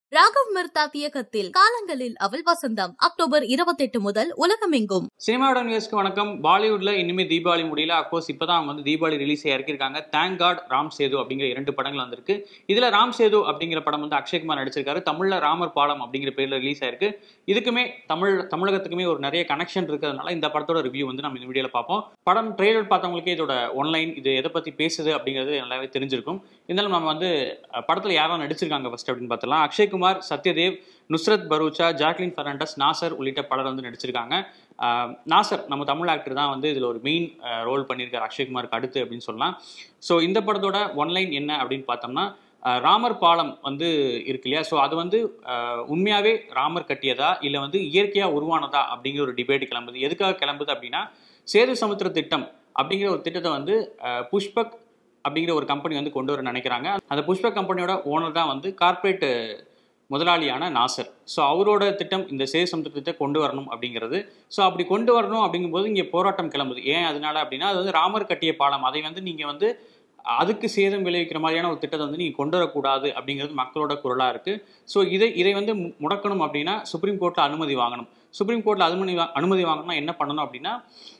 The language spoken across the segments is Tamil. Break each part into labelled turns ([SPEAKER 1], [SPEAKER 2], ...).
[SPEAKER 1] ராகவ் மெர்தாத் இயக்கத்தில் காலங்களில் அவள் வசந்தம் அக்டோபர் இருபத்தெட்டு முதல் உலகமெங்கும்
[SPEAKER 2] சினிமாவோட நியூஸ்க்கு வணக்கம் பாலிவுட்ல இனிமே தீபாவளி முடியல அப்கோர்ஸ் இப்பதான் அவங்க வந்து தீபாவளி ரிலீஸ் இறக்கிருக்காங்க தேங்க் காட் ராம் சேது அப்படிங்கிற இரண்டு படங்கள் வந்திருக்கு இதுல ராம் சேது அப்படிங்கிற படம் வந்து அக்ஷய்குமார் நடிச்சிருக்காரு தமிழ்ல ராமர் பாலம் அப்படிங்கிற பேர்ல ரிலீஸ் ஆயிருக்கு இதுக்குமே தமிழ் தமிழகத்துக்குமே ஒரு நிறைய கனெக்ஷன் இருக்கிறதுனால இந்த படத்தோட ரிவ்யூ வந்து நம்ம இந்த வீடியோல பார்ப்போம் படம் ட்ரெய்லர் பார்த்தவங்களுக்கே இதோட ஒன்லைன் இது எதை பத்தி பேசுது அப்படிங்கிறது நல்லாவே தெரிஞ்சிருக்கும் இருந்தாலும் நம்ம வந்து அஹ், படத்துல யாரெல்லாம் நடிச்சிருக்காங்க ஃபர்ஸ்ட் அப்படின்னு பார்த்தலாம் அக்ஷய்குமார் சத்யதேவ் நுஸ்ரத் பரூச்சா ஜாக்லின் ஃபெர்னாண்டஸ் நாசர் உள்ளிட்ட பலர் வந்து நடிச்சிருக்காங்க ஆஹ் நாசர் நம்ம தமிழ் ஆக்டர் தான் வந்து இதில் ஒரு மெயின் ரோல் பண்ணியிருக்காரு அக்ஷய்குமாருக்கு அடுத்து அப்படின்னு சொல்லலாம் ஸோ இந்த படத்தோட ஒன்லைன் என்ன அப்படின்னு பார்த்தோம்னா ஆஹ் ராமர் பாலம் வந்து இருக்கு இல்லையா ஸோ அது வந்து ஆஹ் உண்மையாவே ராமர் கட்டியதா இல்லை வந்து இயற்கையாக உருவானதா அப்படிங்கிற ஒரு டிபேட் கிளம்புது எதுக்காக கிளம்புது அப்படின்னா சேது சமுத்திர திட்டம் அப்படிங்கிற ஒரு திட்டத்தை வந்து ஆஹ் புஷ்பக் அப்படிங்கிற ஒரு கம்பெனி வந்து கொண்டு வர நினைக்கிறாங்க அந்த புஷ்பக் கம்பெனியோட ஓனர் தான் வந்து கார்ப்பரேட் முதலாளியான நாசர் ஸோ அவரோட திட்டம் இந்த சேது சமுத்திர திட்டத்தை கொண்டு வரணும் அப்படிங்கிறது ஸோ அப்படி கொண்டு வரணும் அப்படிங்கும்போது இங்கே போராட்டம் கிளம்புது ஏன் அதனால அப்படின்னா அது வந்து ராமர் கட்டிய பாலம் அதை வந்து நீங்கள் வந்து அதுக்கு சேதம் விளைவிக்கிற மாதிரியான ஒரு திட்டத்தை வந்து நீங்கள் கொண்டு வரக்கூடாது அப்படிங்கிறது மக்களோட குரலாக இருக்குது ஸோ இதை இதை வந்து மு- முடக்கணும் அப்படின்னா சுப்ரீம் கோர்ட்டில் அனுமதி வாங்கணும் சுப்ரீம் கோர்ட்டில் அனுமதி வா அனுமதி வாங்கணும்னா என்ன பண்ணணும் அப்படின்னா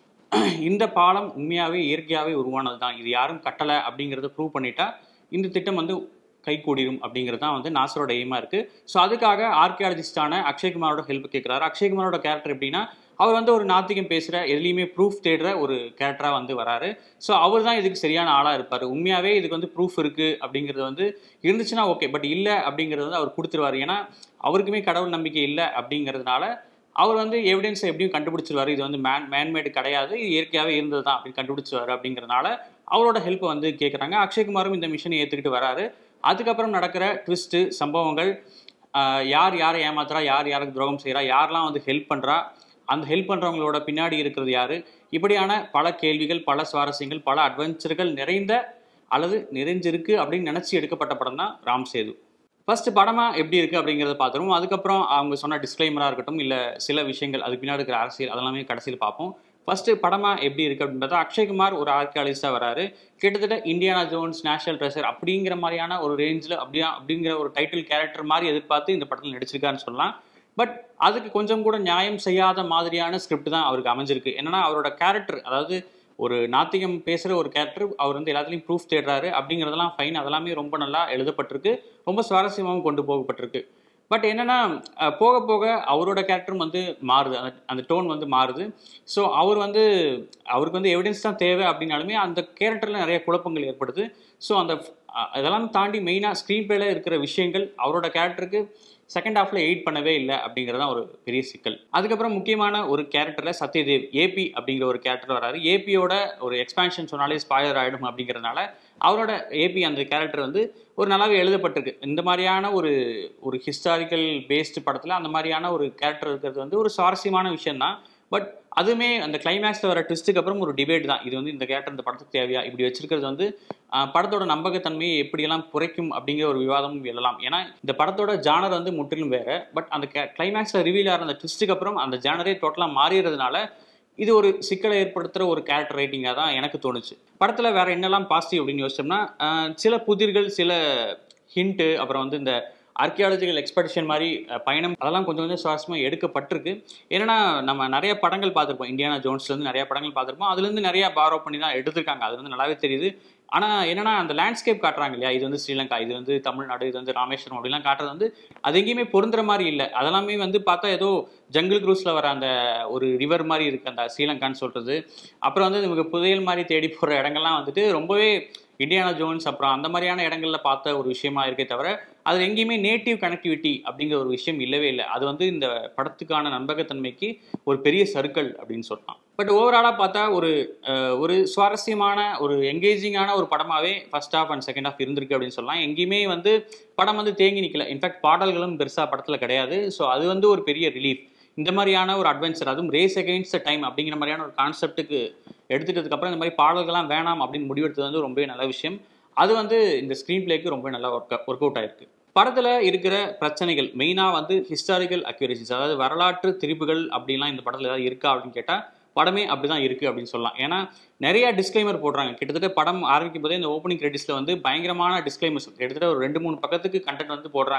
[SPEAKER 2] இந்த பாலம் உண்மையாகவே இயற்கையாகவே உருவானது தான் இது யாரும் கட்டலை அப்படிங்கிறத ப்ரூவ் பண்ணிட்டா இந்த திட்டம் வந்து கைகூடிடும் அப்படிங்கிறது தான் வந்து நாசரோட எய்மாக இருக்குது ஸோ அதுக்காக ஆர்கியாலஜிஸ்டான அக்ஷய்குமாரோட ஹெல்ப் கேட்குறாரு அக்ஷய்குமாரோட கேரக்டர் எப்படின்னா அவர் வந்து ஒரு நாத்திகம் பேசுகிற எதுலேயுமே ப்ரூஃப் தேடுற ஒரு கேரக்டராக வந்து வராரு ஸோ அவர் தான் இதுக்கு சரியான ஆளாக இருப்பார் உண்மையாகவே இதுக்கு வந்து ப்ரூஃப் இருக்குது அப்படிங்கிறது வந்து இருந்துச்சுன்னா ஓகே பட் இல்லை அப்படிங்கிறது வந்து அவர் கொடுத்துருவார் ஏன்னா அவருக்குமே கடவுள் நம்பிக்கை இல்லை அப்படிங்கிறதுனால அவர் வந்து எவிடன்ஸை எப்படியும் கண்டுபிடிச்சிருவாரு இது வந்து மேன் மேன்மேடு கிடையாது இது இயற்கையாகவே இருந்தது தான் அப்படின்னு கண்டுபிடிச்சிருவாரு அப்படிங்கிறதுனால அவரோட ஹெல்ப்பை வந்து கேட்குறாங்க அக்ஷய்குமாரும் இந்த மிஷனை ஏற்றுக்கிட்டு வராரு அதுக்கப்புறம் நடக்கிற ட்விஸ்ட்டு சம்பவங்கள் ஆஹ் யார் யாரை ஏமாத்துறா யார் யாருக்கு துரோகம் செய்கிறா யாரெல்லாம் வந்து ஹெல்ப் பண்ணுறா அந்த ஹெல்ப் பண்ணுறவங்களோட பின்னாடி இருக்கிறது யார் இப்படியான பல கேள்விகள் பல சுவாரஸ்யங்கள் பல அட்வென்ச்சர்கள் நிறைந்த அல்லது நிறைஞ்சிருக்கு அப்படின்னு நினச்சி எடுக்கப்பட்ட படம் தான் ராம் சேது ஃபர்ஸ்ட் படமாக எப்படி இருக்குது அப்படிங்கிறத பார்த்துருவோம் அதுக்கப்புறம் அவங்க சொன்ன டிஸ்க்ளைமராக இருக்கட்டும் இல்லை சில விஷயங்கள் அதுக்கு பின்னாடி இருக்கிற அரசியல் அதெல்லாமே கடைசியில் பார்ப்போம் ஃபர்ஸ்ட் படமாக எப்படி இருக்குது அப்படின்னு பார்த்தா அக்ஷய்குமார் ஒரு ஆர்கியாலஜிஸ்டாக வராரு கிட்டத்தட்ட இந்தியானா ஜோன்ஸ் நேஷனல் ட்ரெஷர் அப்படிங்கிற மாதிரியான ஒரு ரேஞ்சில் அப்படியா அப்படிங்கிற ஒரு டைட்டில் கேரக்டர் மாதிரி எதிர்பார்த்து இந்த படத்தில் நடிச்சிருக்காருன்னு சொல்லலாம் பட் அதுக்கு கொஞ்சம் கூட நியாயம் செய்யாத மாதிரியான ஸ்கிரிப்ட் தான் அவருக்கு அமைஞ்சிருக்கு என்னன்னா அவரோட கேரக்டர் அதாவது ஒரு நாத்திகம் பேசுகிற ஒரு கேரக்டர் அவர் வந்து எல்லாத்துலேயும் ப்ரூஃப் தேடுறாரு அப்படிங்கிறதெல்லாம் ஃபைன் அதெல்லாமே ரொம்ப நல்லா எழுதப்பட்டிருக்கு ரொம்ப சுவாரஸ்யமாகவும் கொண்டு போகப்பட்டிருக்கு பட் என்னன்னா அஹ், போக போக அவரோட கேரக்டரும் வந்து மாறுது அந்த அந்த டோன் வந்து மாறுது ஸோ அவர் வந்து அவருக்கு வந்து எவிடன்ஸ் தான் தேவை அப்படின்னாலுமே அந்த கேரக்டரில் நிறைய குழப்பங்கள் ஏற்படுது ஸோ அந்த அஹ், இதெல்லாம் தாண்டி மெயினாக ஸ்க்ரீன் பிளேல இருக்கிற விஷயங்கள் அவரோட கேரக்டருக்கு செகண்ட் ஹாஃப்ல எயிட் பண்ணவே இல்லை அப்படிங்கிறது தான் ஒரு பெரிய சிக்கல் அதுக்கப்புறம் முக்கியமான ஒரு கேரக்டரில் சத்யதேவ் ஏபி அப்படிங்கிற ஒரு கேரக்டர் வராரு ஏபியோட ஒரு எக்ஸ்பான்ஷன் சொன்னாலே ஸ்பாயர் ஆகிடும் அப்படிங்கிறதுனால அவரோட ஏபி அந்த கேரக்டர் வந்து ஒரு நல்லாவே எழுதப்பட்டிருக்கு இந்த மாதிரியான ஒரு ஒரு ஹிஸ்டாரிக்கல் பேஸ்டு படத்தில் அந்த மாதிரியான ஒரு கேரக்டர் இருக்கிறது வந்து ஒரு சுவாரஸ்யமான விஷயம் தான் பட் அதுவுமே அந்த கிளைமேக்ஸில் வர ட்விஸ்ட்டுக்கு அப்புறம் ஒரு டிபேட் தான் இது வந்து இந்த கேரக்டர் இந்த படத்துக்கு தேவையா இப்படி வச்சிருக்கிறது வந்து ஆஹ், படத்தோட நம்பகத்தன்மையை எப்படியெல்லாம் குறைக்கும் அப்படிங்கிற ஒரு விவாதமும் எழலாம் ஏன்னா இந்த படத்தோட ஜானர் வந்து முற்றிலும் வேற பட் அந்த கிளைமேக்ஸில் ரிவீல் ஆகிற அந்த ட்விஸ்ட்டுக்கு அப்புறம் அந்த ஜானரே டோட்டலாக மாறிடுறதுனால இது ஒரு சிக்கலை ஏற்படுத்துகிற ஒரு கேரக்டர் ரைட்டிங்காக தான் எனக்கு தோணுச்சு படத்தில் வேற என்னெல்லாம் பாசிட்டிவ் அப்படின்னு யோசிச்சோம்னா ஆஹ், சில புதிர்கள் சில ஹிண்ட்டு அப்புறம் வந்து இந்த ஆர்கியாலஜிக்கல் எக்ஸ்பெடிஷன் மாதிரி அஹ், பயணம் அதெல்லாம் கொஞ்சம் கொஞ்சம் சுவாரஸ்யமாக எடுக்கப்பட்டிருக்கு ஏன்னா நம்ம நிறைய படங்கள் பார்த்துருப்போம் இந்தியானா ஜோன்ஸ்லேருந்து நிறைய படங்கள் பார்த்துருப்போம் அதுலேருந்து நிறைய பாரோ பண்ணி தான் எடுத்திருக்காங்க அது வந்து நல்லாவே தெரியுது ஆனால் என்னன்னா அந்த லேண்ட்ஸ்கேப் காட்டுறாங்க இல்லையா இது வந்து ஸ்ரீலங்கா இது வந்து தமிழ்நாடு இது வந்து ராமேஸ்வரம் அப்படிலாம் காட்டுறது வந்து அது எங்கேயுமே பொருந்துற மாதிரி இல்லை அதெல்லாமே வந்து பார்த்தா ஏதோ ஜங்கிள் க்ரூஸில் வர அந்த ஒரு ரிவர் மாதிரி இருக்குது அந்த ஸ்ரீலங்கான்னு சொல்கிறது அப்புறம் வந்து நமக்கு புதையல் மாதிரி தேடி போகிற இடங்கள்லாம் வந்துட்டு ரொம்பவே இந்தியானா ஜோன்ஸ் அப்புறம் அந்த மாதிரியான இடங்கள்ல பார்த்த ஒரு விஷயமா இருக்கே தவிர அது எங்கேயுமே நேட்டிவ் கனெக்டிவிட்டி அப்படிங்கிற ஒரு விஷயம் இல்லவே இல்லை அது வந்து இந்த படத்துக்கான நம்பகத்தன்மைக்கு ஒரு பெரிய சர்க்கிள் அப்படின்னு சொல்லலாம் பட் ஓவராலாக பார்த்தா ஒரு அஹ், ஒரு சுவாரஸ்யமான ஒரு எங்கேஜிங்கான ஒரு படமாகவே first half and second half இருந்திருக்கு அப்படின்னு சொல்லலாம் எங்கேயுமே வந்து படம் வந்து தேங்கி நிற்கல இன்ஃபேக்ட் பாடல்களும் பெருசாக படத்தில் கிடையாது ஸோ அது வந்து ஒரு பெரிய ரிலீஃப் இந்த மாதிரியான ஒரு அட்வென்ச்சர் அதுவும் ரேஸ் அகெயின்ஸ்ட் த டைம் அப்படிங்கிற மாதிரியான ஒரு கான்செப்ட்டுக்கு எடுத்துட்டதுக்கு அப்புறம் இந்த மாதிரி பாடல்கள்லாம் வேணாம் அப்படின்னு முடிவெடுத்தது வந்து ரொம்பவே நல்ல விஷயம் அது வந்து இந்த ஸ்க்ரீன் பிளேக்கு ரொம்ப நல்லா ஒர்க் ஒர்க் அவுட் ஆயிருக்கு படத்தில் இருக்கிற பிரச்சனைகள் மெயினாக வந்து ஹிஸ்டாரிக்கல் அக்யூரேசிஸ் அதாவது வரலாற்று திரிப்புகள் அப்படிலாம் இந்த படத்தில் ஏதாவது இருக்கா அப்படின்னு கேட்டால் படமே அப்படிதான் இருக்கு அப்படின்னு சொல்லலாம் ஏன்னா நிறைய டிஸ்க்ளைமர் போடுறாங்க கிட்டத்தட்ட படம் ஆரம்பிக்கும் போதே இந்த ஓப்பனிங் கிரெடிட்ஸ்ல வந்து பயங்கரமான டிஸ்க்ளைமர்ஸ் கிட்டத்தட்ட ஒரு ரெண்டு மூணு பக்கத்துக்கு கண்டென்ட் வந்து போடுறாங்க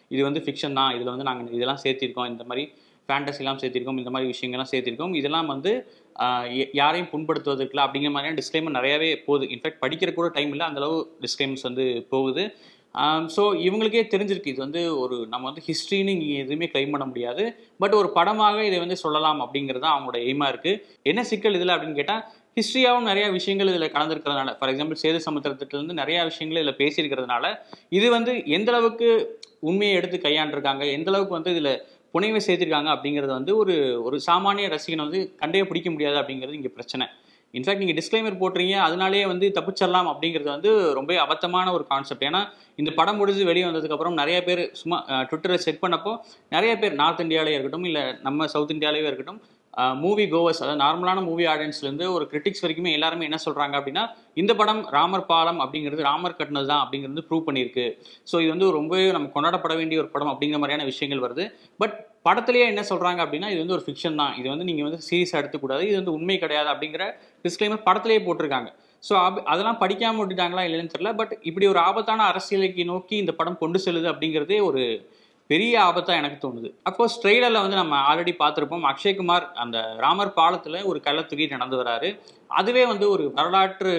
[SPEAKER 2] இது வந்து ஃபிக்ஷன் தான் இதில் வந்து நாங்கள் இதெல்லாம் சேர்த்திருக்கோம் இந்த மாதிரி ஃபேண்டசிலாம் சேர்த்திருக்கோம் இந்த மாதிரி விஷயங்கள்லாம் சேர்த்திருக்கோம் இதெல்லாம் வந்து ஆஹ் ய- யாரையும் புண்படுத்துவதற்குல அப்படிங்கிற மாதிரியான டிஸ்க்ளைமர் நிறையவே போகுது இன்ஃபேக்ட் படிக்கிற கூட டைம் இல்லை அந்தளவு டிஸ்க்ளைமர்ஸ் வந்து போகுது ஸோ இவங்களுக்கே தெரிஞ்சிருக்கு இது வந்து ஒரு நம்ம வந்து ஹிஸ்ட்ரின்னு இங்கே எதுவுமே கிளைம் பண்ண முடியாது பட் ஒரு படமாக இதை வந்து சொல்லலாம் அப்படிங்கிறது தான் அவங்களோட எய்மாக இருக்குது என்ன சிக்கல் இதில் அப்படின்னு கேட்டால் ஹிஸ்ட்ரியாகவும் நிறைய விஷயங்கள் இதில் கலந்துருக்கிறதுனால ஃபார் எக்ஸாம்பிள் சேது சமுத்திரத்திலிருந்து நிறைய விஷயங்கள் இதில் பேசியிருக்கிறதுனால இது வந்து எந்த அளவுக்கு உண்மையை எடுத்து கையாண்டிருக்காங்க எந்த அளவுக்கு வந்து இதில் புனைவை சேர்த்திருக்காங்க அப்படிங்கிறது வந்து ஒரு ஒரு சாமானிய ரசிகனை வந்து கண்டே பிடிக்க முடியாது அப்படிங்கிறது இங்கே பிரச்சனை இன்ஃபேக்ட் நீங்கள் டிஸ்க்ளைமர் போட்டுறீங்க அதனாலேயே வந்து தப்பிச்சிடலாம் அப்படிங்கிறது வந்து ரொம்ப அபத்தமான ஒரு கான்செப்ட் ஏன்னா இந்த படம் முடிஞ்சு வெளியே வந்ததுக்கப்புறம் நிறைய பேர் சும்மா ட்விட்டரை செக் பண்ணப்போ நிறைய பேர் நார்த் இந்தியாவிலே இருக்கட்டும் இல்லை நம்ம சவுத் இந்தியாவிலேயே இருக்கட்டும் மூவி கோவர்ஸ் அதாவது நார்மலான மூவி ஆடியன்ஸ்லேருந்து ஒரு கிரிட்டிக்ஸ் வரைக்குமே எல்லாருமே என்ன சொல்கிறாங்க அப்படின்னா இந்த படம் ராமர் பாலம் அப்படிங்கிறது ராமர் கட்டினது தான் அப்படிங்கிறது ப்ரூவ் பண்ணியிருக்கு ஸோ இது வந்து ரொம்பவே நம்ம கொண்டாடப்பட வேண்டிய ஒரு படம் அப்படிங்கிற மாதிரியான விஷயங்கள் வருது பட் படத்துலேயே என்ன சொல்கிறாங்க அப்படின்னா இது வந்து ஒரு ஃபிக்ஷன் தான் இது வந்து நீங்கள் வந்து சீரியஸாக எடுத்துக்கூடாது இது வந்து உண்மை கிடையாது அப்படிங்கிற டிஸ்க்ளைமர் படத்துலேயே போட்டிருக்காங்க ஸோ அதெல்லாம் படிக்காமல் விட்டுட்டாங்களா இல்லைன்னு தெரியல பட் இப்படி ஒரு ஆபத்தான அரசியலுக்கு நோக்கி இந்த படம் கொண்டு செல்லுது அப்படிங்கிறதே ஒரு பெரிய ஆபத்தாக எனக்கு தோணுது அஃப்கோர்ஸ் ட்ரெய்லரில் வந்து நம்ம ஆல்ரெடி பார்த்துருப்போம் அக்ஷய்குமார் அந்த ராமர் பாலத்தில் ஒரு கள்ள தூக்கி நடந்து வராரு அதுவே வந்து ஒரு வரலாற்று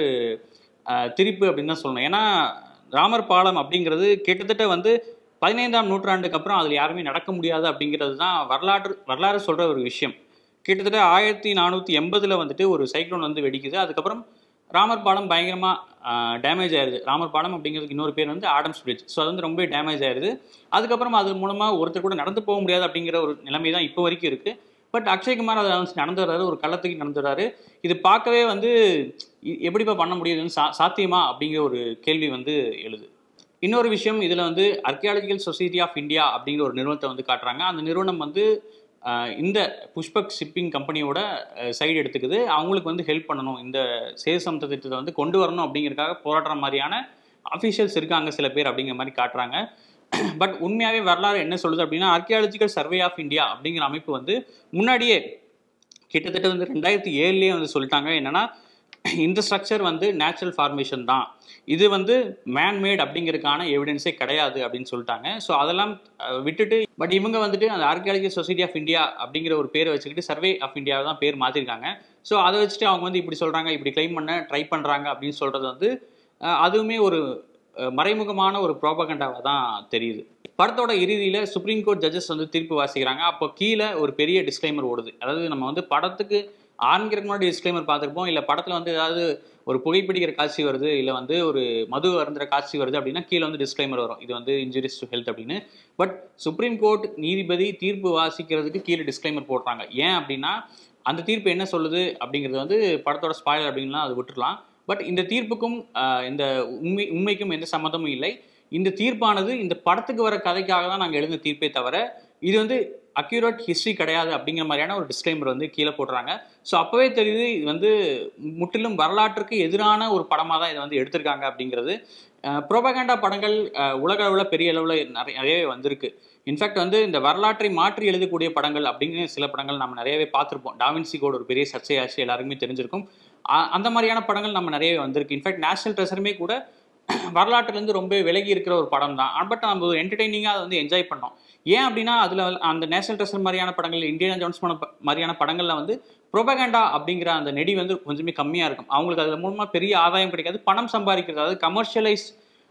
[SPEAKER 2] அஹ், திருப்பு அப்படின்னு தான் சொல்லணும் ஏன்னா ராமர் பாலம் அப்படிங்கிறது கிட்டத்தட்ட வந்து பதினைந்தாம் நூற்றாண்டுக்கு அப்புறம் அதில் யாருமே நடக்க முடியாது அப்படிங்கிறது தான் வரலாற்று வரலாறு சொல்கிற ஒரு விஷயம் கிட்டத்தட்ட ஆயிரத்தி நானூற்றி எண்பதில் வந்துட்டு ஒரு சைக்ளோன் வந்து வெடிக்குது அதுக்கப்புறம் ராமர் பாலம் பயங்கரமாக டேமேஜ் ஆயிருது ராமர் பாலம் அப்படிங்கிறதுக்கு இன்னொரு பேர் வந்து ஆடம்ஸ் பிரிட்ஜ் ஸோ அது வந்து ரொம்ப டேமேஜ் ஆயிருது அதுக்கப்புறம் அது மூலமாக ஒருத்தர் கூட நடந்து போக முடியாது அப்படிங்கிற ஒரு நிலைமை தான் இப்போ வரைக்கும் இருக்குது பட் அக்ஷய்குமார் அதை வந்து நடந்து வர்றாரு ஒரு கள்ளத்துக்கு நடந்து வர்றாரு இது பார்க்கவே வந்து இ- எப்படிப்பா பண்ண முடியுதுன்னு சா சாத்தியமா அப்படிங்கிற ஒரு கேள்வி வந்து எழுது இன்னொரு விஷயம் இதில் வந்து அர்கியாலஜிக்கல் சொசைட்டி ஆஃப் இந்தியா அப்படிங்கிற ஒரு நிறுவனத்தை வந்து காட்டுறாங்க அந்த நிறுவனம் வந்து ஆஹ், இந்த புஷ்பக் ஷிப்பிங் கம்பெனியோட சைடு எடுத்துக்குது அவங்களுக்கு வந்து ஹெல்ப் பண்ணணும் இந்த சேசம் திட்டத்தை வந்து கொண்டு வரணும் அப்படிங்கிறதுக்காக போராடுற மாதிரியான அஃபீஷியல்ஸ் இருக்காங்க சில பேர் அப்படிங்கிற மாதிரி காட்டுறாங்க பட் உண்மையாகவே வரலாறு என்ன சொல்லுது அப்படின்னா ஆர்கியாலஜிக்கல் சர்வே ஆஃப் இந்தியா அப்படிங்கிற அமைப்பு வந்து முன்னாடியே கிட்டத்தட்ட வந்து ரெண்டாயிரத்தி ஏழுலேயே வந்து சொல்லிட்டாங்க என்னன்னா இந்த ஸ்ட்ரக்சர் வந்து நேச்சுரல் ஃபார்மேஷன் தான் இது வந்து மேன்மேட் அப்படிங்கிறதுக்கான எவிடன்ஸே கிடையாது அப்படின்னு சொல்லிட்டாங்க ஸோ அதெல்லாம் அஹ், விட்டுட்டு பட் இவங்க வந்துட்டு அந்த ஆர்கியாலஜி சொசைட்டி ஆஃப் இந்தியா அப்படிங்கிற ஒரு பேரை வச்சுக்கிட்டு சர்வே ஆஃப் இந்தியாவை தான் பேர் மாற்றிருக்காங்க ஸோ அதை வச்சுட்டு அவங்க வந்து இப்படி சொல்கிறாங்க இப்படி கிளைம் பண்ண ட்ரை பண்ணுறாங்க அப்படின்னு சொல்கிறது வந்து அஹ், அதுவுமே ஒரு அஹ், மறைமுகமான ஒரு ப்ரோபகண்டாவாக தான் தெரியுது படத்தோட இறுதியில் சுப்ரீம் கோர்ட் ஜட்ஜஸ் வந்து தீர்ப்பு வாசிக்கிறாங்க அப்போ கீழே ஒரு பெரிய டிஸ்க்ளைமர் ஓடுது அதாவது நம்ம வந்து படத்துக்கு ஆரம்பிக்கிறதுக்கு முன்னாடி டிஸ்க்ளைமர் பார்த்துருப்போம் இல்லை படத்தில் வந்து ஏதாவது ஒரு புகைப்பிடிக்கிற காட்சி வருது இல்லை வந்து ஒரு மது அருந்துற காட்சி வருது அப்படின்னா கீழே வந்து டிஸ்க்ளைமர் வரும் இது வந்து இன்ஜுரிஸ் டு ஹெல்த் அப்படின்னு பட் சுப்ரீம் கோர்ட் நீதிபதி தீர்ப்பு வாசிக்கிறதுக்கு கீழே டிஸ்க்ளைமர் போடுறாங்க ஏன் அப்படின்னா அந்த தீர்ப்பு என்ன சொல்லுது அப்படிங்கிறது வந்து படத்தோட ஸ்பாயர் அப்படின்லாம் அது விட்டுறலாம் பட் இந்த தீர்ப்புக்கும் ஆஹ், இந்த உண்மை உண்மைக்கும் எந்த சம்மந்தமும் இல்லை இந்த தீர்ப்பானது இந்த படத்துக்கு வர கதைக்காக தான் நாங்கள் எழுதின தீர்ப்பே தவிர இது வந்து அக்யூரேட் ஹிஸ்ட்ரி கிடையாது அப்படிங்கிற மாதிரியான ஒரு டிஸ்க்ளைமர் வந்து கீழே போடுறாங்க ஸோ அப்போவே தெரியுது இது வந்து முற்றிலும் வரலாற்றுக்கு எதிரான ஒரு படமாக தான் இதை வந்து எடுத்திருக்காங்க அப்படிங்கிறது ப்ரோபகண்டா படங்கள் அஹ், உலக அளவில் பெரிய அளவில் நிறைய நிறையவே வந்திருக்கு இன்ஃபேக்ட் வந்து இந்த வரலாற்றை மாற்றி எழுதக்கூடிய படங்கள் அப்படிங்கிற சில படங்கள் நம்ம நிறையவே பார்த்துருப்போம் டாவின்சி கோட் ஒரு பெரிய சர்ச்சையாச்சு எல்லாருக்குமே தெரிஞ்சிருக்கும் அ- அந்த மாதிரியான படங்கள் நம்ம நிறையவே வந்திருக்கு இன்ஃபேக்ட் நேஷனல் ட்ரெஷருமே கூட வரலாற்றுலேருந்து ரொம்ப விலகி இருக்கிற ஒரு படம் தான் பட் நம்ம ஒரு என்டர்டெய்னிங்காக அதை வந்து என்ஜாய் பண்ணோம் ஏன் அப்படின்னா அதில் அந்த நேஷனல் ட்ரெஷர் மாதிரியான படங்கள் இந்தியன் ஜோன்ஸ் பண்ண ப- மாதிரியான படங்களில் வந்து ப்ரொபகண்டா அப்படிங்கிற அந்த நெடி வந்து கொஞ்சமே கம்மியாக இருக்கும் அவங்களுக்கு அது மூலமாக பெரிய ஆதாயம் கிடைக்காது பணம் சம்பாதிக்கிறது அதாவது கமர்ஷியலைஸ்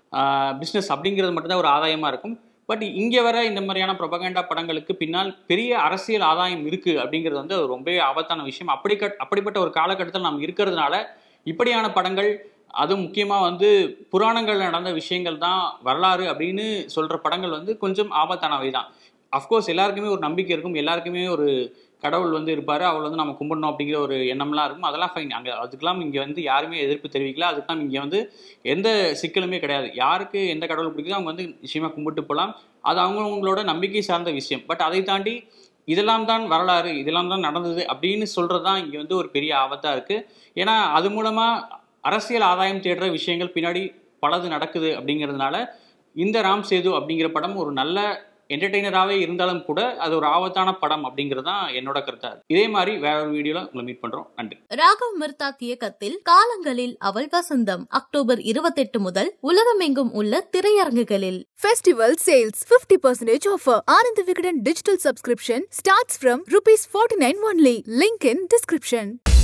[SPEAKER 2] பிஸ்னஸ் அப்படிங்கிறது மட்டும்தான் ஒரு ஆதாயமாக இருக்கும் பட் இங்கே வர இந்த மாதிரியான ப்ரொபகண்டா படங்களுக்கு பின்னால் பெரிய அரசியல் ஆதாயம் இருக்குது அப்படிங்கிறது வந்து அது ரொம்பவே ஆபத்தான விஷயம் அப்படி கட் அப்படிப்பட்ட ஒரு காலகட்டத்தில் நாம் இருக்கிறதுனால இப்படியான படங்கள் அதுவும் முக்கியமாக வந்து புராணங்கள் நடந்த விஷயங்கள் தான் வரலாறு அப்படின்னு சொல்கிற படங்கள் வந்து கொஞ்சம் ஆபத்தானவை தான் அஃப்கோர்ஸ் எல்லாருக்குமே ஒரு நம்பிக்கை இருக்கும் எல்லாருக்குமே ஒரு கடவுள் வந்து இருப்பார் அவள் வந்து நம்ம கும்பிடணும் அப்படிங்கிற ஒரு எண்ணம்லாம் இருக்கும் அதெல்லாம் ஃபைன் அங்கே அதுக்கெல்லாம் இங்கே வந்து யாருமே எதிர்ப்பு தெரிவிக்கல அதுக்கெல்லாம் இங்கே வந்து எந்த சிக்கலுமே கிடையாது யாருக்கு எந்த கடவுள் பிடிக்குதோ அவங்க வந்து நிச்சயமாக கும்பிட்டு போகலாம் அது அவங்கவுங்களோட நம்பிக்கை சார்ந்த விஷயம் பட் அதை தாண்டி இதெல்லாம் தான் வரலாறு இதெல்லாம் தான் நடந்தது அப்படின்னு சொல்கிறது தான் இங்கே வந்து ஒரு பெரிய ஆபத்தாக இருக்குது ஏன்னா அது மூலமாக அரசியல் ஆதாயம் தேடுற விஷயங்கள் பின்னாடி பலது நடக்குது அப்படிங்கிறதுனால இந்த ராம் சேது அப்படிங்கிற படம் ஒரு நல்ல என்டர்டெய்னராகவே இருந்தாலும் கூட அது ஒரு ஆபத்தான படம் அப்படிங்கிறது தான் என்னோட கருத்தா இருக்கு. இதே மாதிரி வேற ஒரு வீடியோல உங்களை மீட் பண்றோம் நன்றி
[SPEAKER 1] ராகவ் மிர்தாத் இயக்கத்தில் காலங்களில் அவள் வசந்தம் அக்டோபர் இருபத்தெட்டு முதல் உலகமெங்கும் உள்ள திரையரங்குகளில்
[SPEAKER 3] Festival sales 50% offer. Anand Vikatan digital subscription starts from rupees 49 only. Link in description.